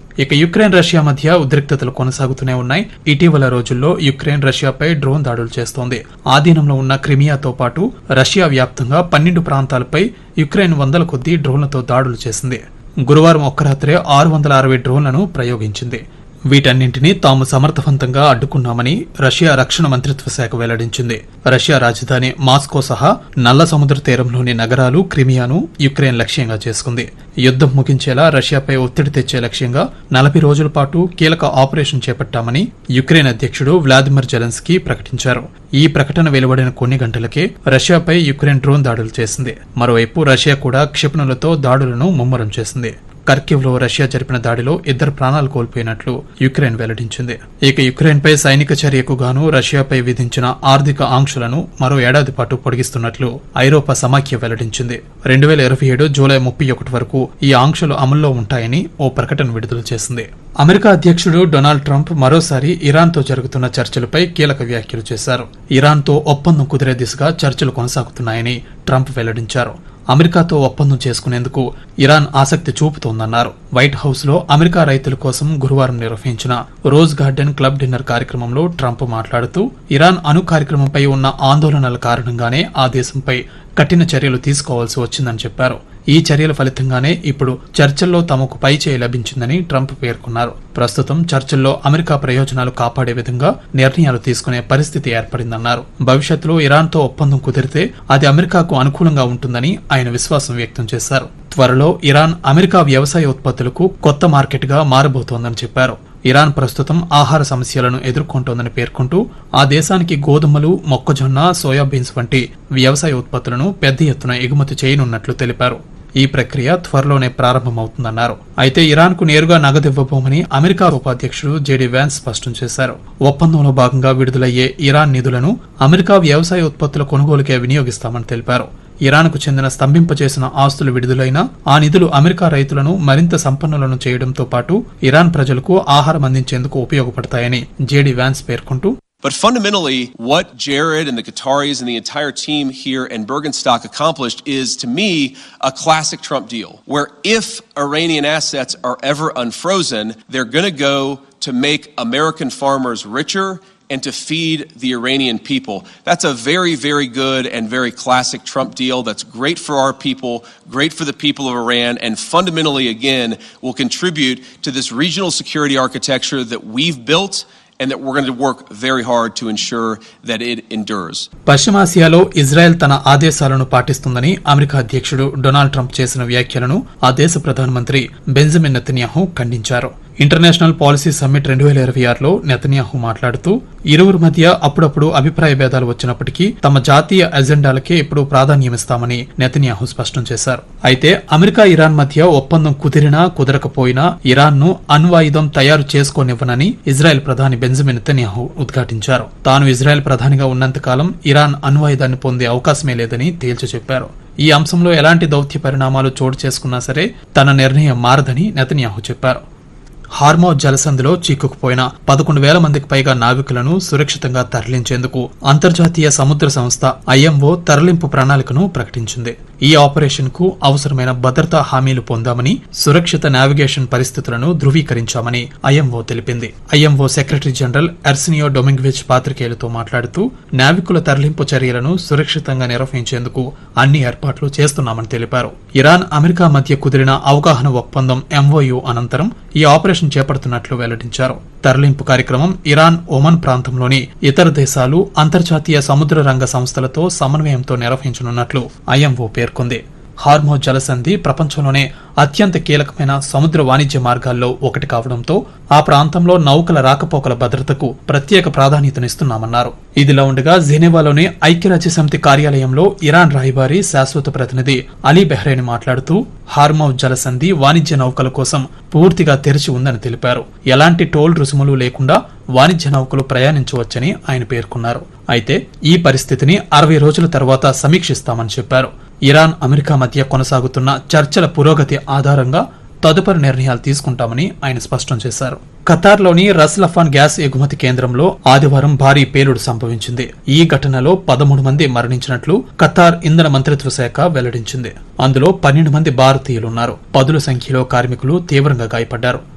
ఇక Ukraine Russia మధ్య ఉద్రిక్తతలు కొనసాగుతూనే ఉన్నాయి ఇటీవల రోజుల్లో యుక్రెయిన్ రష్యాపై డ్రోన్ దాడులు చేస్తోంది ఆధీనంలో ఉన్న క్రిమియాతో పాటు రష్యా వ్యాప్తంగా పన్నెండు ప్రాంతాలపై యుక్రెయిన్ వందల కొద్దీ డ్రోన్లతో దాడులు చేసింది గురువారం ఒక్క రాత్రే ఆరు వందల అరవై డ్రోన్లను ప్రయోగించింది వీటన్నింటినీ తాము సమర్థవంతంగా అడ్డుకున్నామని రష్యా రక్షణ మంత్రిత్వ శాఖ వెల్లడించింది రష్యా రాజధాని మాస్కో సహా నల్ల సముద్ర తీరంలోని నగరాలు క్రిమియాను యుక్రెయిన్ లక్ష్యంగా చేసుకుంది యుద్దం ముగించేలా రష్యాపై ఒత్తిడి తెచ్చే లక్ష్యంగా నలభై రోజుల పాటు కీలక ఆపరేషన్ చేపట్టామని యుక్రెయిన్ అధ్యక్షుడు వ్లాదిమిర్ జెలెన్స్కీ ప్రకటించారు ఈ ప్రకటన వెలువడిన కొన్ని గంటలకే రష్యాపై యుక్రెయిన్ డ్రోన్ దాడులు చేసింది మరోవైపు రష్యా కూడా క్షిపణులతో దాడులను ముమ్మరం చేసింది కర్కివ్ లో రష్యా జరిపిన దాడిలో ఇద్దరు ప్రాణాలు కోల్పోయినట్లు యుక్రెయిన్ వెల్లడించింది ఇక యుక్రెయిన్ పై సైనిక చర్యకు గాను రష్యాపై విధించిన ఆర్థిక ఆంక్షలను మరో ఏడాది పాటు పొడిగిస్తున్నట్లు ఐరోపా సమాఖ్య వెల్లడించింది రెండు వేల ఇరవై ఏడు జూలై ముప్పై ఒకటి వరకు ఈ ఆంక్షలు అమల్లో ఉంటాయని ఓ ప్రకటన విడుదల చేసింది అమెరికా అధ్యక్షుడు డొనాల్డ్ ట్రంప్ మరోసారి ఇరాన్ తో జరుగుతున్న చర్చలపై కీలక వ్యాఖ్యలు చేశారు ఇరాన్ తో ఒప్పందం కుదిరే దిశగా చర్చలు కొనసాగుతున్నాయని ట్రంప్ వెల్లడించారు అమెరికాతో ఒప్పందం చేసుకునేందుకు ఇరాన్ ఆసక్తి చూపుతోందన్నారు వైట్ హౌస్ లో అమెరికా రైతుల కోసం గురువారం నిర్వహించిన రోజ్ గార్డెన్ క్లబ్ డిన్నర్ కార్యక్రమంలో ట్రంప్ మాట్లాడుతూ ఇరాన్ అణు కార్యక్రమంపై ఉన్న ఆందోళనల కారణంగానే ఆ దేశంపై కఠిన చర్యలు తీసుకోవాల్సి వచ్చిందని చెప్పారు ఈ చర్యల ఫలితంగానే ఇప్పుడు చర్చల్లో తమకు పై చేయి లభించిందని ట్రంప్ పేర్కొన్నారు ప్రస్తుతం చర్చల్లో అమెరికా ప్రయోజనాలు కాపాడే విధంగా నిర్ణయాలు తీసుకునే పరిస్థితి ఏర్పడిందన్నారు భవిష్యత్తులో ఇరాన్తో ఒప్పందం కుదిరితే అది అమెరికాకు అనుకూలంగా ఉంటుందని ఆయన విశ్వాసం వ్యక్తం చేశారు త్వరలో ఇరాన్ అమెరికా వ్యవసాయ ఉత్పత్తులకు కొత్త మార్కెట్గా మారబోతోందని చెప్పారు ఇరాన్ ప్రస్తుతం ఆహార సమస్యలను ఎదుర్కొంటోందని పేర్కొంటూ ఆ దేశానికి గోధుమలు మొక్కజొన్న సోయాబీన్స్ వంటి వ్యవసాయ ఉత్పత్తులను పెద్ద ఎత్తున ఎగుమతి చేయనున్నట్లు తెలిపారు ఈ ప్రక్రియ త్వరలోనే ప్రారంభమవుతుందన్నారు అయితే ఇరాన్ కు నేరుగా నగదివ్వబోమని అమెరికా ఉపాధ్యక్షుడు జేడీ వ్యాన్స్ స్పష్టం చేశారు ఒప్పందంలో భాగంగా విడుదలయ్యే ఇరాన్ నిధులను అమెరికా వ్యవసాయ ఉత్పత్తుల కొనుగోలుకే వినియోగిస్తామని తెలిపారు ఇరాన్కు చెందిన స్తంభింపచేసిన ఆస్తులు విడుదలైన ఆ నిధులు అమెరికా రైతులను మరింత సంపన్నులను చేయడంతో పాటు ఇరాన్ ప్రజలకు ఆహారం అందించేందుకు ఉపయోగపడతాయని జేడీ వ్యాన్స్ పేర్కొంటూ But fundamentally, what Jared and the Qataris and the entire team here in Bergenstock accomplished is, to me, a classic Trump deal, where if Iranian assets are ever unfrozen, they're going to go to make American farmers richer and to feed the Iranian people. That's a very, very good and very classic Trump deal that's great for our people, great for the people of Iran, and fundamentally, again, will contribute to this regional security architecture that we've built and that we're going to work very hard to ensure that it endures. పశ్చిమాసియాలో Israel తన ఆదేశాలను పాటిస్తుందని America అధ్యక్షుడు Donald Trump చేసిన వ్యాఖ్యలను ఆ దేశ ప్రధానమంత్రి బెంజమిన్ నెతన్యాహు ఖండించారు ఇంటర్నేషనల్ పాలసీ సమ్మిట్ రెండు వేల ఇరవై ఆరులో నెతన్యాహు మాట్లాడుతూ ఇరువురు మధ్య అప్పుడప్పుడు అభిప్రాయ భేదాలు వచ్చినప్పటికీ తమ జాతీయ ఎజెండాలకే ఇప్పుడు ప్రాధాన్యమిస్తామని నెతన్యాహు స్పష్టం చేశారు అయితే అమెరికా ఇరాన్ మధ్య ఒప్పందం కుదిరినా కుదరకపోయినా ఇరాన్ ను అణ్వాయుధం తయారు చేసుకోనివ్వనని ఇజ్రాయెల్ ప్రధాని బెంజమిన్ నెతన్యాహు ఉద్ఘాటించారు తాను ఇజ్రాయెల్ ప్రధానిగా ఉన్నంతకాలం ఇరాన్ అణ్వాయుధాన్ని పొందే అవకాశమే లేదని తేల్చి చెప్పారు ఈ అంశంలో ఎలాంటి దౌత్య పరిణామాలు చోటు చేసుకున్నా సరే తన నిర్ణయం మారదని నెతన్యాహు చెప్పారు హార్మో జలసంధిలో చిక్కుకుపోయిన పదకొండు వేల మందికి పైగా నావికులను సురక్షితంగా తరలించేందుకు అంతర్జాతీయ సముద్ర సంస్థ ఐఎంఓ తరలింపు ప్రణాళికను ప్రకటించింది ఈ ఆపరేషన్ కు అవసరమైన భద్రతా హామీలు పొందామని సురక్షిత నావిగేషన్ పరిస్థితులను ధృవీకరించామని ఐఎంఓ తెలిపింది IMO secretary general Arsenio Dominguez పాత్రికేయులతో మాట్లాడుతూ నావికుల తరలింపు చర్యలను సురక్షితంగా నిర్వహించేందుకు అన్ని ఏర్పాట్లు చేస్తున్నామని తెలిపారు ఇరాన్ అమెరికా మధ్య కుదిరిన అవగాహన ఒప్పందం ఎంఓయు అనంతరం ఈ ఆపరేషన్ చేపడుతున్నట్లు వెల్లడించారు తరలింపు కార్యక్రమం ఇరాన్ ఒమన్ ప్రాంతంలోని ఇతర దేశాలు అంతర్జాతీయ సముద్ర రంగ సంస్థలతో సమన్వయంతో నిర్వహించనున్నట్లు ఐఎంఓ పేర్కొంది హార్మో జలసంధి ప్రపంచంలోనే అత్యంత కీలకమైన సముద్ర వాణిజ్య మార్గాల్లో ఒకటి కావడంతో ఆ ప్రాంతంలో నౌకల రాకపోకల భద్రతకు ప్రత్యేక ప్రాధాన్యతనిస్తున్నామన్నారు ఇదిలా ఉండగా జెనీవాలోని ఐక్యరాజ్య సమితి కార్యాలయంలో ఇరాన్ రాయబారి శాశ్వత ప్రతినిధి అలీ బెహ్రేని మాట్లాడుతూ హార్మౌ జలసంధి వాణిజ్య నౌకల కోసం పూర్తిగా తెరిచి ఉందని తెలిపారు ఎలాంటి టోల్ రుసుములు లేకుండా వాణిజ్య నౌకలు ప్రయాణించవచ్చని ఆయన పేర్కొన్నారు అయితే ఈ పరిస్థితిని అరవై రోజుల తర్వాత సమీక్షిస్తామని చెప్పారు ఇరాన్ అమెరికా మధ్య కొనసాగుతున్న చర్చల పురోగతి ఆధారంగా తదుపరి నిర్ణయాలు తీసుకుంటామని ఆయన స్పష్టం చేశారు ఖతార్లోని రస్లఫాన్ గ్యాస్ ఎగుమతి కేంద్రంలో ఆదివారం భారీ పేలుడు సంభవించింది ఈ ఘటనలో పదమూడు మంది మరణించినట్లు ఖతార్ ఇంధన మంత్రిత్వ శాఖ వెల్లడించింది అందులో పన్నెండు మంది భారతీయులున్నారు పదుల సంఖ్యలో కార్మికులు తీవ్రంగా గాయపడ్డారు